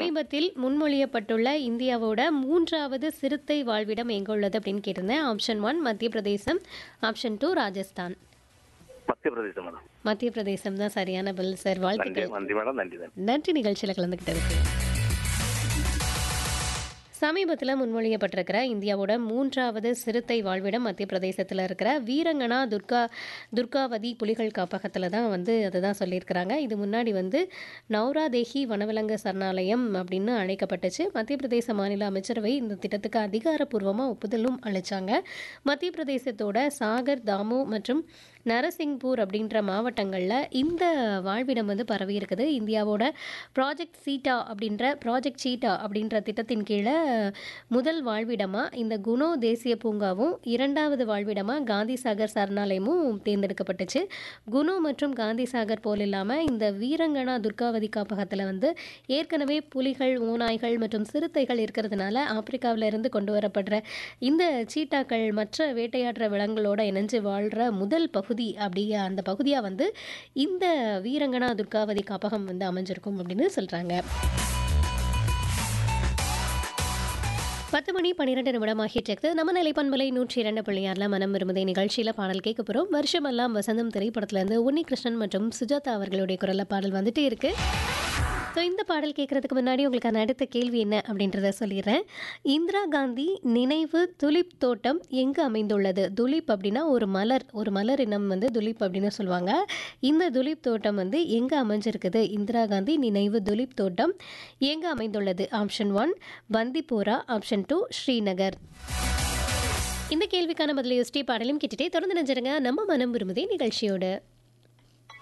சமீபத்தில் முன்மொழியப்பட்டுள்ள இந்தியாவோட மூன்றாவது சிறுத்தை வாழ்விடம் எங்க உள்ளது அப்படின்னு கேட்டிருந்தேன் ஆப்ஷன் ஒன் மத்திய பிரதேசம் ஆப்ஷன் டூ ராஜஸ்தான் மத்திய பிரதேசம் மேடம் மத்திய பிரதேசம் தான் சரியான பதில் சார் நன்றி வாழ்த்துக்கள் நன்றி மேடம் நன்றி நன்றி நன்றி நிகழ்ச்சியில் கலந்துக்கிட்டதுக்கு சமீபத்தில் முன்மொழியப்பட்டிருக்கிற இந்தியாவோட மூன்றாவது சிறுத்தை வாழ்விடம் மத்திய பிரதேசத்தில் இருக்கிற வீரங்கனா துர்கா துர்காவதி புலிகள் காப்பகத்தில் தான் வந்து அதுதான் சொல்லியிருக்கிறாங்க இது முன்னாடி வந்து நௌராதேஹி வனவிலங்கு சரணாலயம் அப்படின்னு அழைக்கப்பட்டுச்சு மத்திய பிரதேச மாநில அமைச்சரவை இந்த திட்டத்துக்கு அதிகாரப்பூர்வமாக ஒப்புதலும் அளிச்சாங்க மத்திய பிரதேசத்தோட சாகர் தாமு மற்றும் நரசிங்பூர் அப்படின்ற மாவட்டங்களில் இந்த வாழ்விடம் வந்து பரவி இருக்குது இந்தியாவோட ப்ராஜெக்ட் சீட்டா அப்படின்ற ப்ராஜெக்ட் சீட்டா அப்படின்ற திட்டத்தின் கீழே முதல் வாழ்விடமாக இந்த குணோ தேசிய பூங்காவும் இரண்டாவது வாழ்விடமாக காந்தி சாகர் சரணாலயமும் தேர்ந்தெடுக்கப்பட்டுச்சு குணோ மற்றும் காந்தி சாகர் போல் இல்லாமல் இந்த வீரங்கனா துர்காவதி காப்பகத்தில் வந்து ஏற்கனவே புலிகள் ஓநாய்கள் மற்றும் சிறுத்தைகள் இருக்கிறதுனால ஆப்பிரிக்காவில இருந்து கொண்டு வரப்படுற இந்த சீட்டாக்கள் மற்ற வேட்டையாடுற விலங்குகளோட இணைஞ்சு வாழ்கிற முதல் பகுதி அப்படி அந்த பகுதியாக வந்து இந்த வீரங்கனா துர்காவதி காப்பகம் வந்து அமைஞ்சிருக்கும் அப்படின்னு சொல்கிறாங்க பத்து மணி பன்னிரெண்டு நிமிடம் ஆகிட்டு நம்ம நிலைப்பண்பலை நூற்றி இரண்டு பிள்ளையாரில் மனம் விரும்புதை நிகழ்ச்சியில் பாடல் கேட்க போகிறோம் வருஷமெல்லாம் வசந்தம் திரைப்படத்துலேருந்து உன்னிகிருஷ்ணன் மற்றும் சுஜாதா அவர்களுடைய குரலில் பாடல் வந்துட்டே இருக்கு ஸோ இந்த பாடல் கேட்குறதுக்கு முன்னாடி உங்களுக்கான அடுத்த கேள்வி என்ன அப்படின்றத சொல்லிடுறேன் இந்திரா காந்தி நினைவு துலிப் தோட்டம் எங்கு அமைந்துள்ளது துலிப் அப்படின்னா ஒரு மலர் ஒரு மலர் இனம் வந்து துலிப் அப்படின்னு சொல்லுவாங்க இந்த துலிப் தோட்டம் வந்து எங்கே அமைஞ்சிருக்குது இந்திரா காந்தி நினைவு துலிப் தோட்டம் எங்கே அமைந்துள்ளது option one Bandipora option two Srinagar இந்த கேள்விக்கான பதிலை யோசிச்சு பாடலும் கேட்டுட்டே தொடர்ந்து நினைச்சிருங்க நம்ம மனம் விரும்புதே நிகழ்ச்சியோட